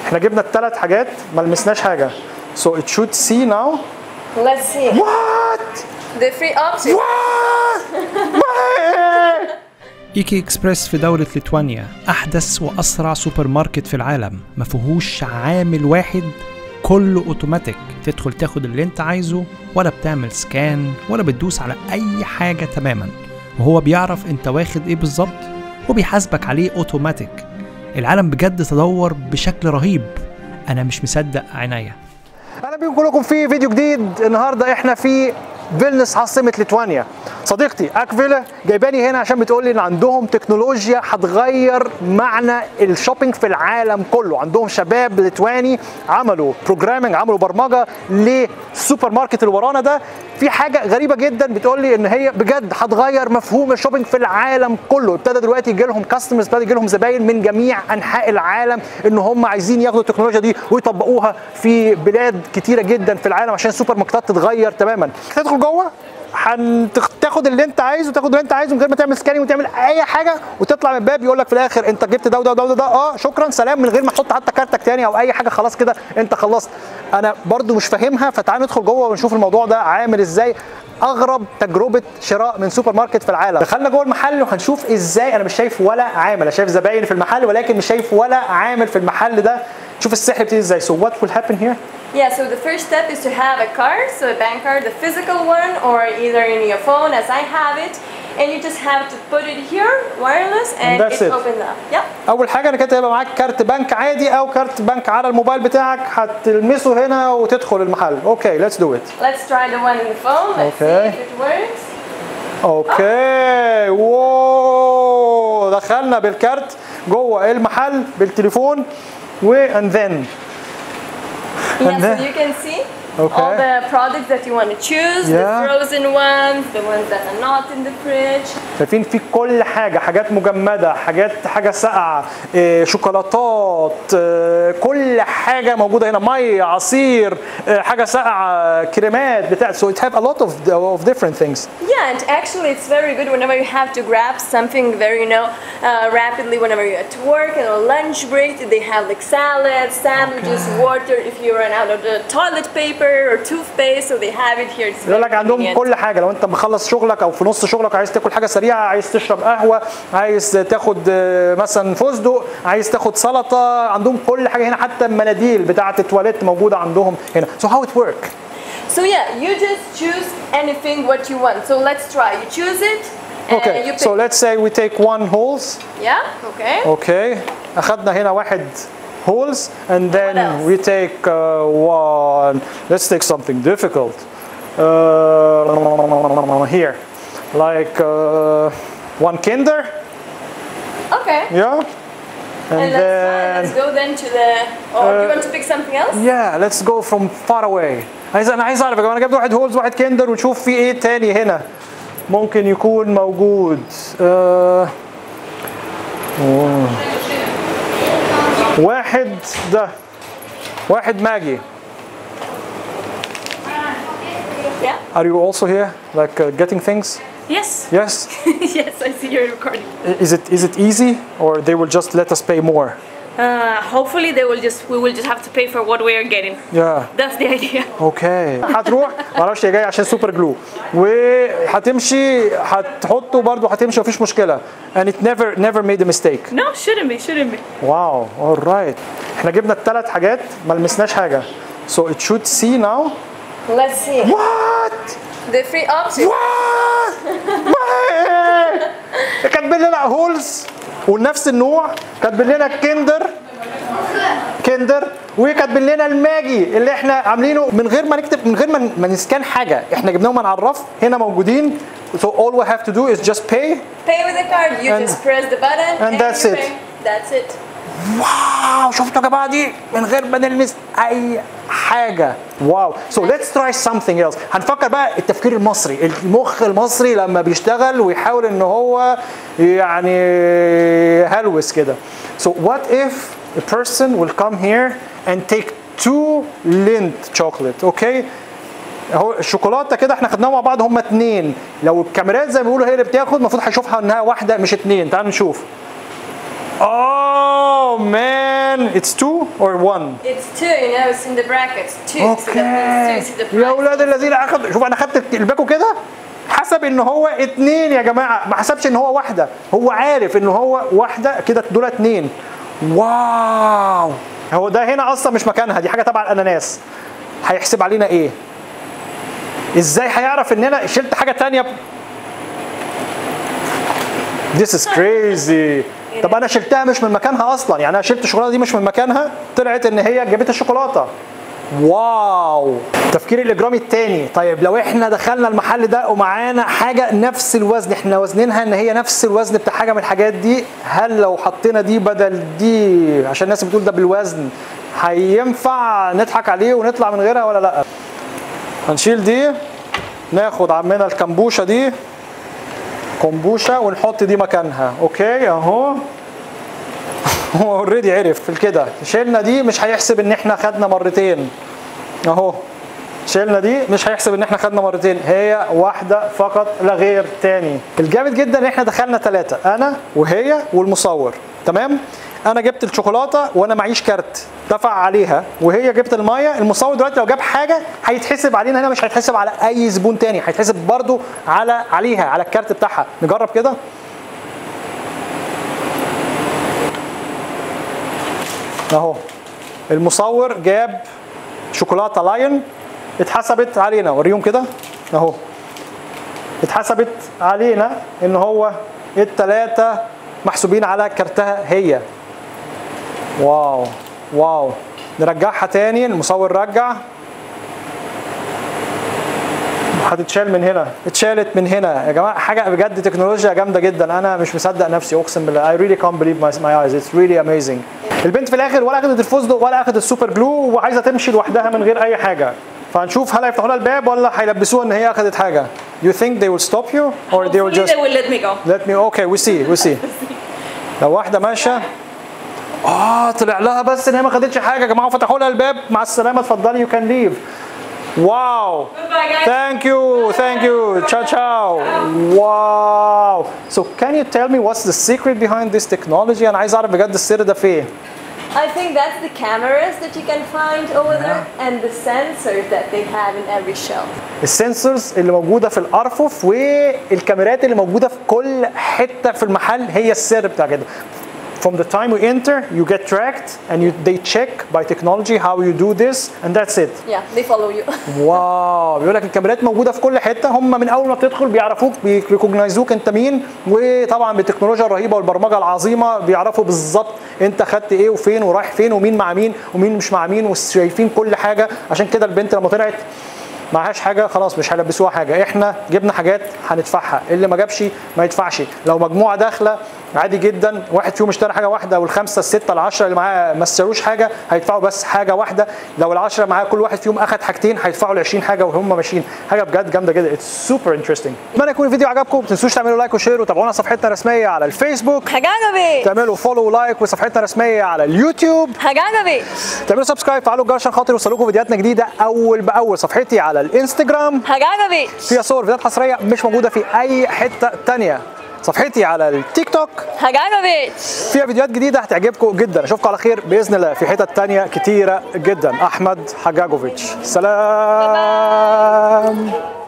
احنا جبنا الثلاث حاجات ما لمسناش حاجه so it should see now Let's see. what The free option. what what إيكي إكسبريس في دولة ليتوانيا أحدث وأسرع سوبر ماركت في العالم ما فيهوش عامل واحد كله اوتوماتيك تدخل تاخد اللي انت عايزه ولا بتعمل سكان ولا بتدوس على اي حاجة تماما وهو بيعرف انت واخد ايه بالظبط وبيحاسبك عليه اوتوماتيك العالم بجد تطور بشكل رهيب انا مش مصدق عينيا اهلا بيكم كلكم في فيديو جديد النهارده احنا في فيلنس عاصمه ليتوانيا صديقتي اكفيلا جايباني هنا عشان بتقول لي ان عندهم تكنولوجيا هتغير معنى الشوبينج في العالم كله عندهم شباب ليتواني عملوا بروجرامنج عملوا برمجه للسوبر ماركت اللي ورانا ده في حاجه غريبه جدا بتقول لي ان هي بجد هتغير مفهوم الشوبينج في العالم كله ابتدى دلوقتي يجي لهم كاستمرز ابتدى يجي لهم زباين من جميع انحاء العالم ان هم عايزين ياخدوا التكنولوجيا دي ويطبقوها في بلاد كتيره جدا في العالم عشان السوبر ماركتات تتغير تماما تدخل جوه هتاخد اللي انت عايزه وتاخد اللي انت عايزه من غير ما تعمل سكاننج وتعمل اي حاجه وتطلع من الباب يقول لك في الاخر انت جبت ده وده وده وده, ده اه شكرا سلام من غير ما تحط حتى كارتك تاني او اي حاجه خلاص كده انت خلصت انا برضو مش فاهمها فتعال ندخل جوه ونشوف الموضوع ده عامل ازاي اغرب تجربه شراء من سوبر ماركت في العالم دخلنا جوه المحل وهنشوف ازاي انا مش شايف ولا عامل انا شايف زباين في المحل ولكن مش شايف ولا عامل في المحل ده شوف السحر بتيجي ازاي so what will happen here Yeah, so the first step is to have a card, so a bank card, the physical one, or either in your phone as I have it. And you just have to put it here, wireless, and, that's it, it. opens up. Yep. اول حاجه انك انت يبقى معاك كارت بنك عادي او كارت بنك على الموبايل بتاعك هتلمسه هنا وتدخل المحل اوكي ليتس دو ات Let's try the one in the phone. Let's Okay. see if it works. اوكي واو دخلنا بالكارت جوه المحل بالتليفون و and then Yeah, And then- so you can see Okay. all the products that you want to choose, Yeah. the frozen ones, the ones that are not in the fridge. شايفين في كل حاجه حاجات مجمده حاجات حاجه ساقعه إيه، شوكولاتات إيه، كل حاجه موجوده هنا ميه عصير إيه، حاجه ساقعه كريمات بتاع so it have a lot of of different things Yeah, and actually it's very good whenever you have to grab something very, you know, uh, rapidly whenever you're at work and on lunch break. They have like salads, sandwiches, water if you run out of the toilet paper or toothpaste, so they have it here. It's يقول very لك عندهم convenient. كل حاجه لو انت مخلص شغلك او في نص شغلك عايز تاكل حاجه سريعه عايز تشرب قهوه عايز تاخد آه، مثلا فستق عايز تاخد سلطه عندهم كل حاجه هنا حتى المناديل بتاعه التواليت موجوده عندهم هنا so how it work So yeah, you just choose anything what you want. So let's try. You choose it. And you okay pick. so let's say we take one holes yeah. Okay. okay اخدنا هنا واحد holes and then else? we take uh, one let's take something difficult uh, here like uh, one kinder Okay. yeah And, and let's, try. then let's go then to the. Or do you want to pick something else? yeah let's go from far away عايز انا عايز اعرف يا جماعه انا جبت واحد هولز واحد كندر ونشوف في ايه تاني هنا ممكن يكون موجود آه واحد ده واحد ماجي Yeah. Are you also here like uh, getting things? Yes. Yes. yes, I see you're recording. Is it is it easy or they will just let us pay more? Uh, hopefully they will just we will just have to pay for what we are getting. Yeah. That's the idea. اوكي هتروح معرفش هي جايه عشان سوبر جلو وهتمشي هتحطه برضه هتمشي مفيش مشكله and it never never made a mistake No, shouldn't be, shouldn't be. واو alright احنا جبنا الثلاث حاجات ما لمسناش حاجه so it should see now Let's see. what The free option. what what كاتبين لنا هولز ونفس النوع كاتبين لنا كندر كندر وكاتبين لنا الماجي اللي احنا عاملينه من غير ما نكتب من غير ما ما نسكان حاجه احنا جبناهم من على الرف هنا موجودين so all we have to do is just pay Pay with a card. You And- just press the button and that's you it. pay. That's it. واو شفتوا يا جماعه دي من غير ما نلمس اي حاجه واو so let's try something else هنفكر بقى التفكير المصري المخ المصري لما بيشتغل ويحاول ان هو يعني هلوس كده so what if a person will come here and take two lint chocolate okay اهو الشوكولاته كده احنا خدناها مع بعض هم اتنين لو الكاميرات زي ما بيقولوا هي اللي بتاخد المفروض هيشوفها انها واحده مش اتنين تعالوا نشوف Oh, Oh man, it's two or one? It's two, you know, it's in the brackets. Two. So that اوكي means two. So the يا price اولاد الذين اخد شوف انا خدت الباكو كده حسب ان هو اتنين يا جماعه ما حسبش ان هو واحده هو عارف ان هو واحده كده دول اتنين واو هو ده هنا اصلا مش مكانها دي حاجه تبع الاناناس هيحسب علينا ايه ازاي هيعرف ان انا شلت حاجه تانية This is crazy طب انا شلتها مش من مكانها اصلا يعني انا شلت الشوكولاته دي مش من مكانها طلعت ان هي جابت الشوكولاته واو التفكير الاجرامي التاني طيب لو احنا دخلنا المحل ده ومعانا حاجه نفس الوزن احنا وزنينها ان هي نفس الوزن بتاع حاجه من الحاجات دي هل لو حطينا دي بدل دي عشان الناس بتقول ده بالوزن هينفع نضحك عليه ونطلع من غيرها ولا لا هنشيل دي ناخد عمنا الكمبوشه دي كمبوشه ونحط دي مكانها اوكي اهو هو اوريدي عرف في كده شيلنا دي مش هيحسب ان احنا خدنا مرتين اهو شيلنا دي مش هيحسب ان احنا خدنا مرتين هي واحده فقط لا غير تاني الجامد جدا ان احنا دخلنا ثلاثه انا وهي والمصور تمام انا جبت الشوكولاته وانا معيش كارت دفع عليها وهي جبت الميه المصور دلوقتي لو جاب حاجه هيتحسب علينا هنا مش هيتحسب على اي زبون تاني هيتحسب برضو على عليها على الكارت بتاعها نجرب كده اهو المصور جاب شوكولاته لاين اتحسبت علينا وريهم كده اهو اتحسبت علينا ان هو التلاتة محسوبين على كارتها هي واو واو نرجعها تاني المصور رجع هتتشال من هنا اتشالت من هنا يا جماعه حاجه بجد تكنولوجيا جامده جدا انا مش مصدق نفسي اقسم بالله I really can't believe my, my eyes it's really amazing البنت في الاخر ولا اخدت الفستق ولا اخدت السوبر جلو وعايزه تمشي لوحدها من غير اي حاجه فهنشوف هل هيفتحوا لها الباب ولا هيلبسوها ان هي اخدت حاجه you think they will stop you or they will Hopefully just they will let me go. let me okay we see we see لو واحده ماشيه اه طلع لها بس ان هي ما خدتش حاجه يا جماعه وفتحوا لها الباب مع السلامه اتفضلي you can leave واو Goodbye, guys. Thank you, thank you. Ciao, ciao. Wow. So can you tell me what's the secret behind this technology? أنا عايز أعرف بجد السر ده فين؟ I think that's the cameras that you can find over there and the sensors that they have in every shelf. السنسورز اللي موجودة في الأرفف والكاميرات اللي موجودة في كل حتة في المحل هي السر بتاع كده. From the time you enter, you get tracked and you, they check by technology how you do this and that's it. Yeah, they follow you. واو بيقول لك الكاميرات موجوده في كل حته هم من اول ما بتدخل بيعرفوك بيريكوجنايزوك انت مين وطبعا بالتكنولوجيا الرهيبه والبرمجه العظيمه بيعرفوا بالظبط انت خدت ايه وفين ورايح فين ومين مع مين ومين مش مع مين وشايفين كل حاجه عشان كده البنت لما طلعت معهاش حاجه خلاص مش هيلبسوها حاجه احنا جبنا حاجات هندفعها اللي ما جابش ما يدفعش لو مجموعه داخله عادي جدا واحد فيهم اشترى حاجه واحده والخمسه السته العشره اللي معاه ما اشتروش حاجه هيدفعوا بس حاجه واحده لو العشره معاه كل واحد فيهم اخد حاجتين هيدفعوا ال 20 حاجه وهم ماشيين حاجه بجد جامده جدا اتس سوبر انترستنج اتمنى يكون الفيديو عجبكم ما تنسوش تعملوا لايك وشير وتابعونا صفحتنا الرسميه على الفيسبوك Hagagabe! تعملوا فولو ولايك وصفحتنا الرسميه على اليوتيوب Hagagabe! تعملوا سبسكرايب فعلوا الجرس عشان خاطر يوصلوكم فيديوهاتنا جديده اول باول صفحتي على الانستجرام Hagagabe! فيها صور فيديوهات حصريه مش موجوده في اي حته تانية صفحتي على التيك توك Hagagabe! فيها فيديوهات جديده هتعجبكم جدا اشوفكم على خير باذن الله في حتت تانية كتيره جدا احمد حجاجوفيتش سلام